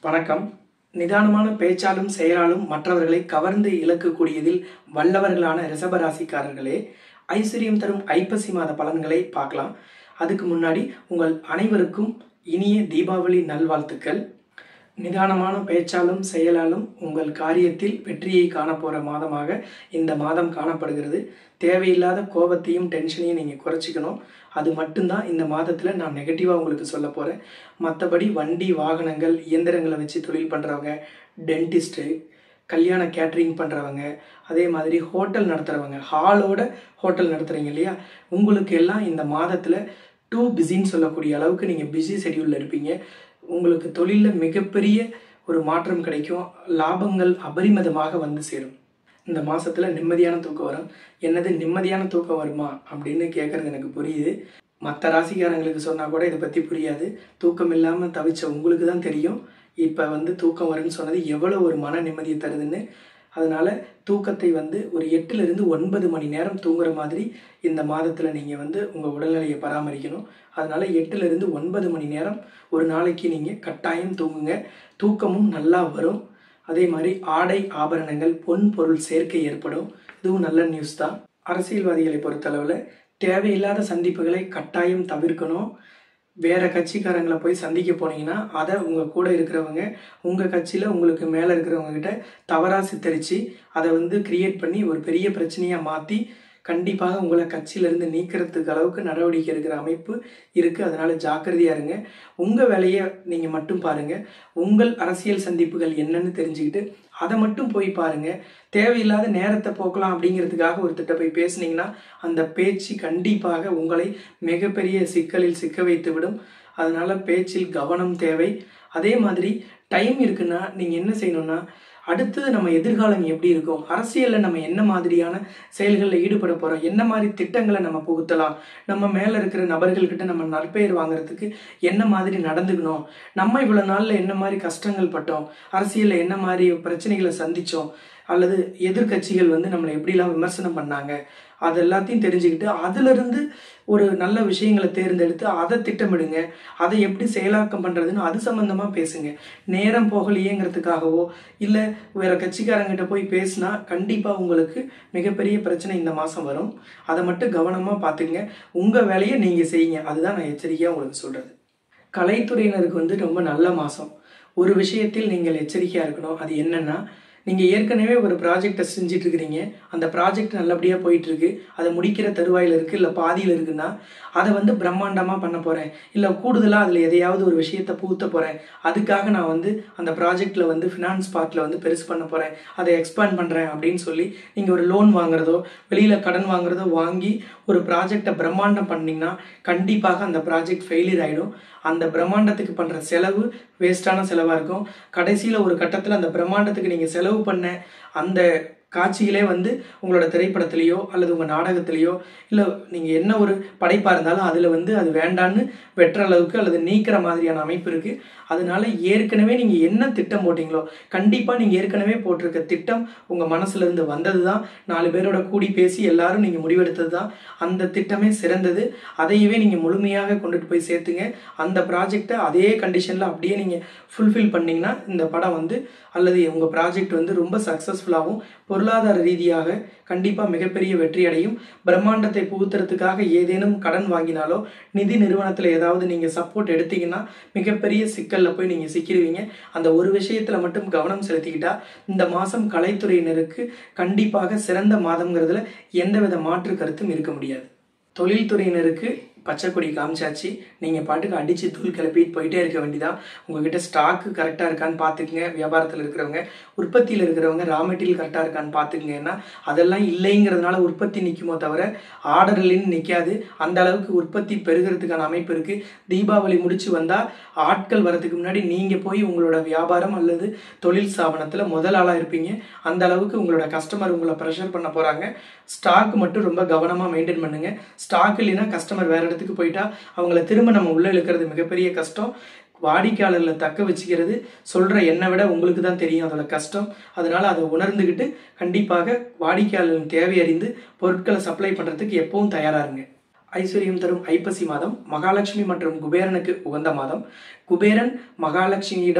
வணக்கம் நிதானமான பேச்சாலும் செயலாலும் மற்றவர்களை கவர்ந்து இழக்கக்கூடியதில் வல்லவர்களான ரிஷபராசிக்காரர்களே ஐஸ்வர்யம் தரும் ஐப்பசி மாத பலன்களை பார்க்கலாம் அதுக்கு முன்னாடி உங்கள் அனைவருக்கும் இனிய தீபாவளி நல்வாழ்த்துக்கள் நிதானமான பேச்சாலும் செயலாலும் உங்கள் காரியத்தில் வெற்றியை காணப்போகிற மாதமாக இந்த மாதம் காணப்படுகிறது தேவையில்லாத கோபத்தையும் டென்ஷனையும் நீங்கள் குறைச்சிக்கணும் அது மட்டும்தான் இந்த மாதத்தில் நான் நெகட்டிவாக உங்களுக்கு சொல்ல போகிறேன் மற்றபடி வண்டி வாகனங்கள் இயந்திரங்களை வச்சு தொழில் பண்ணுறவங்க டென்டிஸ்ட்டு கல்யாண கேட்ரிங் பண்ணுறவங்க அதே மாதிரி ஹோட்டல் நடத்துகிறவங்க ஹாலோட ஹோட்டல் நடத்துகிறீங்க இல்லையா உங்களுக்கு எல்லாம் இந்த மாதத்தில் டூ பிஸின்னு சொல்லக்கூடிய அளவுக்கு நீங்கள் பிஸி ஷெடியூலில் இருப்பீங்க உங்களுக்கு தொழிலில் மிகப்பெரிய ஒரு மாற்றம் கிடைக்கும் லாபங்கள் அபரிமிதமாக வந்து சேரும் இந்த மாதத்தில் நிம்மதியான தூக்கம் வரும் என்னது நிம்மதியான தூக்கம் வருமா அப்படின்னு கேட்குறது எனக்கு புரியுது மற்ற ராசிக்காரங்களுக்கு சொன்னால் கூட இதை பற்றி புரியாது தூக்கம் இல்லாமல் தவிச்ச உங்களுக்கு தான் தெரியும் இப்போ வந்து தூக்கம் வரும்னு சொன்னது எவ்வளோ ஒரு மன நிம்மதியை தருதுன்னு அதனால் தூக்கத்தை வந்து ஒரு எட்டுலேருந்து ஒன்பது மணி நேரம் தூங்குற மாதிரி இந்த மாதத்தில் நீங்கள் வந்து உங்கள் உடல்நிலையை பராமரிக்கணும் அதனால் எட்டுலேருந்து ஒன்பது மணி நேரம் ஒரு நாளைக்கு நீங்கள் கட்டாயம் தூங்குங்க தூக்கமும் நல்லா வரும் அதே மாதிரி ஆடை ஆபரணங்கள் பொன் பொருள் சேர்க்கை ஏற்படும் இதுவும் நல்ல நியூஸ் தான் அரசியல்வாதிகளை பொறுத்தளவில் தேவையில்லாத சந்திப்புகளை கட்டாயம் தவிர்க்கணும் வேற கட்சிக்காரங்களை போய் சந்திக்க போனீங்கன்னா அதை உங்கள் கூட இருக்கிறவங்க உங்கள் கட்சியில் உங்களுக்கு மேலே இருக்கிறவங்க கிட்ட தவறாக சித்தரித்து அதை வந்து கிரியேட் பண்ணி ஒரு பெரிய பிரச்சனையாக மாற்றி கண்டிப்பாக உங்களை கட்சியிலேருந்து நீக்கிறதுக்கு அளவுக்கு நடவடிக்கை எடுக்கிற அமைப்பு இருக்குது அதனால் ஜாக்கிரதையாக இருங்க உங்கள் வேலையை நீங்கள் மட்டும் பாருங்கள் உங்கள் அரசியல் சந்திப்புகள் என்னன்னு தெரிஞ்சுக்கிட்டு அதை மட்டும் போய் பாருங்கள் தேவையில்லாத நேரத்தை போக்கலாம் அப்படிங்கிறதுக்காக ஒரு திட்ட போய் பேசுனீங்கன்னா அந்த பேச்சு கண்டிப்பாக உங்களை மிகப்பெரிய சிக்கலில் சிக்க வைத்து விடும் அதனால் பேச்சில் கவனம் தேவை அதே மாதிரி டைம் இருக்குன்னா நீங்கள் என்ன செய்யணும்னா அடுத்தது நம்ம எதிர்காலம் எப்படி இருக்கும் அரசியலில் நம்ம என்ன மாதிரியான செயல்களில் ஈடுபட போகிறோம் என்ன மாதிரி திட்டங்களை நம்ம புகுத்தலாம் நம்ம மேலே இருக்கிற நபர்கள்கிட்ட நம்ம நற்பெயர் வாங்குறதுக்கு என்ன மாதிரி நடந்துக்கணும் நம்ம இவ்வளோ நாளில் என்ன மாதிரி கஷ்டங்கள் பட்டோம் அரசியலில் என்ன மாதிரி பிரச்சனைகளை சந்தித்தோம் அல்லது எதிர்கட்சிகள் வந்து நம்மளை எப்படிலாம் விமர்சனம் பண்ணாங்க அது எல்லாத்தையும் தெரிஞ்சுக்கிட்டு அதிலிருந்து ஒரு நல்ல விஷயங்களை தேர்ந்தெடுத்து அதை திட்டமிடுங்க அதை எப்படி செயலாக்கம் பண்ணுறதுன்னு அது சம்மந்தமாக பேசுங்க நேரம் போகலையேங்கிறதுக்காகவோ இல்லை வேற கட்சிக்காரங்கிட்ட போய் பேசினா கண்டிப்பாக உங்களுக்கு மிகப்பெரிய பிரச்சனை இந்த மாதம் வரும் அதை மட்டும் கவனமாக பார்த்துங்க உங்கள் வேலையை நீங்கள் செய்யுங்க அதுதான் நான் எச்சரிக்கையாக உங்களுக்கு சொல்கிறது கலைத்துறையினருக்கு வந்து ரொம்ப நல்ல மாதம் ஒரு விஷயத்தில் நீங்கள் எச்சரிக்கையாக இருக்கணும் அது என்னென்னா நீங்கள் ஏற்கனவே ஒரு ப்ராஜெக்டை செஞ்சுட்டு இருக்கிறீங்க அந்த ப்ராஜெக்ட் நல்லபடியாக போயிட்டு இருக்கு அதை முடிக்கிற தருவாயில் இருக்குது இல்லை பாதியில் இருக்குன்னா அதை வந்து பிரம்மாண்டமாக பண்ண போகிறேன் இல்லை கூடுதலாக அதில் எதையாவது ஒரு விஷயத்தை பூத்த போகிறேன் அதுக்காக நான் வந்து அந்த ப்ராஜெக்டில் வந்து ஃபினான்ஸ் பார்ட்டில் வந்து பெருசு பண்ண போகிறேன் அதை எக்ஸ்பேண்ட் பண்ணுறேன் அப்படின்னு சொல்லி நீங்கள் ஒரு லோன் வாங்குறதோ வெளியில் கடன் வாங்குறதோ வாங்கி ஒரு ப்ராஜெக்டை பிரம்மாண்டம் பண்ணிங்கன்னா கண்டிப்பாக அந்த ப்ராஜெக்ட் ஃபெயிலியர் ஆகிடும் அந்த பிரம்மாண்டத்துக்கு பண்ணுற செலவு வேஸ்டான செலவாக இருக்கும் கடைசியில் ஒரு கட்டத்தில் அந்த பிரம்மாண்டத்துக்கு நீங்கள் செலவு பண்ண அந்த காட்சிகளே வந்து உங்களோட திரைப்படத்திலேயோ அல்லது உங்கள் நாடகத்திலேயோ இல்லை நீங்கள் என்ன ஒரு படைப்பாக இருந்தாலும் அதில் வந்து அது வேண்டான்னு வெட்டுற அளவுக்கு அல்லது நீக்கிற மாதிரியான அமைப்பு இருக்குது அதனால ஏற்கனவே நீங்கள் என்ன திட்டம் போட்டிங்களோ கண்டிப்பாக நீங்கள் ஏற்கனவே போட்டிருக்க திட்டம் உங்கள் மனசுலேருந்து வந்தது தான் நாலு பேரோட கூடி பேசி எல்லாரும் நீங்கள் முடிவெடுத்தது தான் அந்த திட்டமே சிறந்தது அதையவே நீங்கள் முழுமையாக கொண்டுட்டு போய் சேர்த்துங்க அந்த ப்ராஜெக்டை அதே கண்டிஷனில் அப்படியே நீங்கள் ஃபுல்ஃபில் பண்ணிங்கன்னா இந்த படம் வந்து அல்லது உங்கள் ப்ராஜெக்ட் வந்து ரொம்ப சக்ஸஸ்ஃபுல்லாகவும் பொருளாதார ரீதியாக கண்டிப்பாக மிகப்பெரிய வெற்றி அடையும் பிரம்மாண்டத்தை புகுத்துறதுக்காக ஏதேனும் கடன் வாங்கினாலோ நிதி நிறுவனத்தில் ஏதாவது நீங்கள் சப்போர்ட் எடுத்தீங்கன்னா மிகப்பெரிய சிக்கலில் போய் நீங்கள் சிக்கிடுவீங்க அந்த ஒரு விஷயத்தில் மட்டும் கவனம் செலுத்திக்கிட்டா இந்த மாதம் கலைத்துறையினருக்கு கண்டிப்பாக சிறந்த மாதங்கிறதுல எந்தவித மாற்று கருத்தும் இருக்க முடியாது தொழில்துறையினருக்கு பச்சை கொடி காமிச்சாச்சு நீங்கள் பாட்டுக்கு அடித்து தூள் கிளப்பிட்டு போயிட்டே இருக்க வேண்டிதான் உங்ககிட்ட ஸ்டாக்கு கரெக்டாக இருக்கான்னு பார்த்துக்குங்க வியாபாரத்தில் இருக்கிறவங்க உற்பத்தியில் இருக்கிறவங்க ரா மெட்டீரியல் கரெக்டாக இருக்கான்னு பார்த்துக்குங்க ஏன்னா அதெல்லாம் இல்லைங்கிறதுனால உற்பத்தி நிற்குமோ தவிர ஆர்டர்லின்னு நிற்காது அந்த அளவுக்கு உற்பத்தி பெருகிறதுக்கான அமைப்பு இருக்குது தீபாவளி முடிச்சு வந்தால் ஆட்கள் வரதுக்கு முன்னாடி நீங்கள் போய் உங்களோட வியாபாரம் அல்லது தொழில் ஸ்தாபனத்தில் முதல் ஆளாக இருப்பீங்க அந்த அளவுக்கு உங்களோட கஸ்டமர் உங்களை ப்ரெஷர் பண்ண போகிறாங்க ஸ்டாக் மட்டும் ரொம்ப கவனமாக மெயின்டைன் பண்ணுங்க ஸ்டாக் இல்லைன்னா கஸ்டமர் வேற இடத்துக்கு போயிட்டா அவங்கள திரும்ப நம்ம உள்ள இழுக்கிறது மிகப்பெரிய கஷ்டம் வாடிக்கையாளர்களை தக்க வச்சுக்கிறது சொல்கிற என்னை விட உங்களுக்கு தான் தெரியும் அதோட கஷ்டம் அதனால் அதை உணர்ந்துக்கிட்டு கண்டிப்பாக வாடிக்கையாளர்களின் தேவை அறிந்து பொருட்களை சப்ளை பண்ணுறதுக்கு எப்பவும் தயாராக இருங்க ஐஸ்வர்யம் தரும் ஐப்பசி மாதம் மகாலட்சுமி மற்றும் குபேரனுக்கு உகந்த மாதம் குபேரன் மகாலட்சுமியிடம்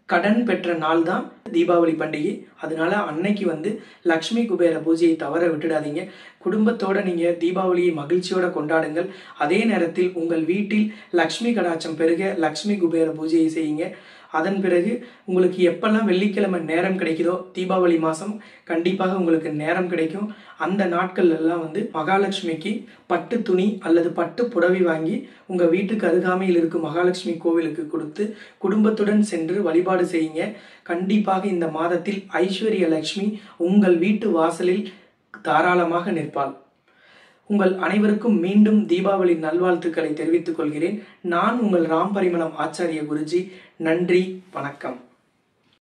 கடன் பெற்ற நாள் தான் தீபாவளி பண்டிகை அதனால அன்னைக்கு வந்து லக்ஷ்மி குபேர பூஜையை தவற விட்டுடாதீங்க குடும்பத்தோட நீங்க தீபாவளியை மகிழ்ச்சியோட கொண்டாடுங்கள் அதே நேரத்தில் உங்கள் வீட்டில் லக்ஷ்மி கடாட்சம் பெருக லக்ஷ்மி குபேர பூஜையை செய்யுங்க அதன் பிறகு உங்களுக்கு எப்பெல்லாம் வெள்ளிக்கிழமை நேரம் கிடைக்குதோ தீபாவளி மாதம் கண்டிப்பாக உங்களுக்கு நேரம் கிடைக்கும் அந்த நாட்கள் எல்லாம் வந்து மகாலட்சுமிக்கு பட்டு துணி அல்லது பட்டு புடவை வாங்கி உங்கள் வீட்டுக்கு அருகாமையில் இருக்கும் மகாலட்சுமி கோவிலுக்கு கொடுத்து குடும்பத்துடன் சென்று வழிபாடு செய்யுங்க கண்டிப்பாக இந்த மாதத்தில் ஐஸ்வர்ய லட்சுமி உங்கள் வீட்டு வாசலில் தாராளமாக நிற்பாள் உங்கள் அனைவருக்கும் மீண்டும் தீபாவளி நல்வாழ்த்துக்களை தெரிவித்துக் கொள்கிறேன் நான் உங்கள் ராம் பரிமளம் ஆச்சாரிய குருஜி நன்றி வணக்கம்